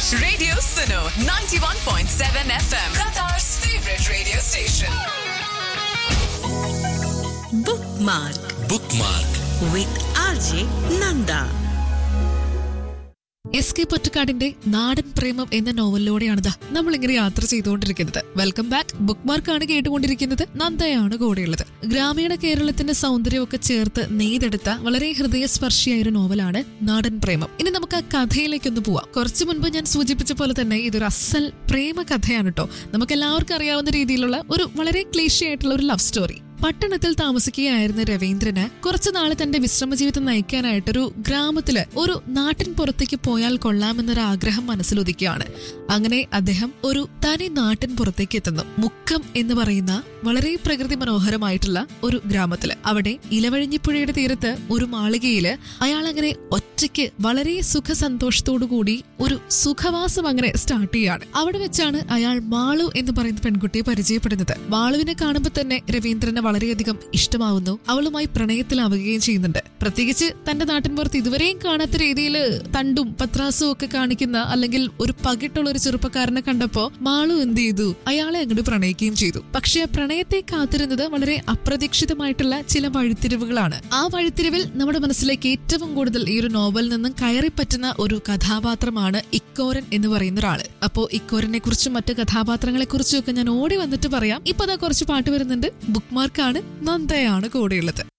Radio Suno 91.7 FM, Qatar's favorite radio station. Bookmark bookmark with RJ Nanda. S K പൊറ്റക്കാടിന്റെ നാടൻ പ്രേമം എന്ന നോവലിലൂടെയാണിതാ നമ്മൾ ഇങ്ങനെ യാത്ര ചെയ്തുകൊണ്ടിരിക്കുന്നത് വെൽക്കം ബാക്ക് ബുക്ക് മാർക്കാണ് കേട്ടുകൊണ്ടിരിക്കുന്നത് നന്ദയാണ് കൂടെയുള്ളത് ഗ്രാമീണ കേരളത്തിന്റെ സൗന്ദര്യമൊക്കെ ചേർത്ത് നെയ്തെടുത്ത വളരെ ഹൃദയസ്പർശിയായ ഒരു നോവലാണ് നാടൻ പ്രേമം ഇനി നമുക്ക് ആ കഥയിലേക്കൊന്ന് പോവാം കുറച്ചു മുൻപ് ഞാൻ സൂചിപ്പിച്ച പോലെ തന്നെ ഇതൊരു അസൽ പ്രേമ കഥയാണ് കേട്ടോ നമുക്ക് എല്ലാവർക്കും അറിയാവുന്ന രീതിയിലുള്ള ഒരു വളരെ ക്ലീശ ആയിട്ടുള്ള ഒരു ലവ് സ്റ്റോറി പട്ടണത്തിൽ താമസിക്കുകയായിരുന്ന രവീന്ദ്രന് കുറച്ചു നാള് തന്റെ വിശ്രമ ജീവിതം നയിക്കാനായിട്ടൊരു ഗ്രാമത്തില് ഒരു നാട്ടിൻ പുറത്തേക്ക് പോയാൽ കൊള്ളാമെന്നൊരു ആഗ്രഹം മനസ്സിലൊതുക്കുകയാണ് അങ്ങനെ അദ്ദേഹം ഒരു തനി നാട്ടിൻ പുറത്തേക്ക് എത്തുന്നു മുക്കം എന്ന് പറയുന്ന വളരെ പ്രകൃതി മനോഹരമായിട്ടുള്ള ഒരു ഗ്രാമത്തില് അവിടെ ഇലവഴിഞ്ഞിപ്പുഴയുടെ തീരത്ത് ഒരു മാളികയില് അയാൾ അങ്ങനെ ഒറ്റയ്ക്ക് വളരെ സുഖ സന്തോഷത്തോടു കൂടി ഒരു സുഖവാസം അങ്ങനെ സ്റ്റാർട്ട് ചെയ്യാണ് അവിടെ വെച്ചാണ് അയാൾ മാളു എന്ന് പറയുന്ന പെൺകുട്ടിയെ പരിചയപ്പെടുന്നത് മാളുവിനെ കാണുമ്പോൾ തന്നെ രവീന്ദ്രന് വളരെയധികം ഇഷ്ടമാവുന്നു അവളുമായി പ്രണയത്തിലാവുകയും ചെയ്യുന്നുണ്ട് പ്രത്യേകിച്ച് തന്റെ നാട്ടിൻപുറത്ത് ഇതുവരെയും കാണാത്ത രീതിയിൽ തണ്ടും പത്രാസും ഒക്കെ കാണിക്കുന്ന അല്ലെങ്കിൽ ഒരു പകിട്ടുള്ള ഒരു ചെറുപ്പക്കാരനെ കണ്ടപ്പോ മാളു എന്ത് ചെയ്തു അയാളെ അങ്ങോട്ട് പ്രണയിക്കുകയും ചെയ്തു പക്ഷേ ആ പ്രണയത്തെ കാത്തിരുന്നത് വളരെ അപ്രതീക്ഷിതമായിട്ടുള്ള ചില വഴിത്തിരിവുകളാണ് ആ വഴിത്തിരിവിൽ നമ്മുടെ മനസ്സിലേക്ക് ഏറ്റവും കൂടുതൽ ഈ ഒരു നോവലിൽ നിന്നും കയറി പറ്റുന്ന ഒരു കഥാപാത്രമാണ് ഇക്കോരൻ എന്ന് പറയുന്ന ഒരാള് അപ്പോ ഇക്കോരനെ കുറിച്ചും മറ്റു കഥാപാത്രങ്ങളെ കുറിച്ചും ഒക്കെ ഞാൻ ഓടി വന്നിട്ട് പറയാം ഇപ്പൊ അതാ കുറച്ച് പാട്ട് വരുന്നുണ്ട് ബുക്ക് മാർക്കാണ് നന്ദയാണ് കൂടെയുള്ളത്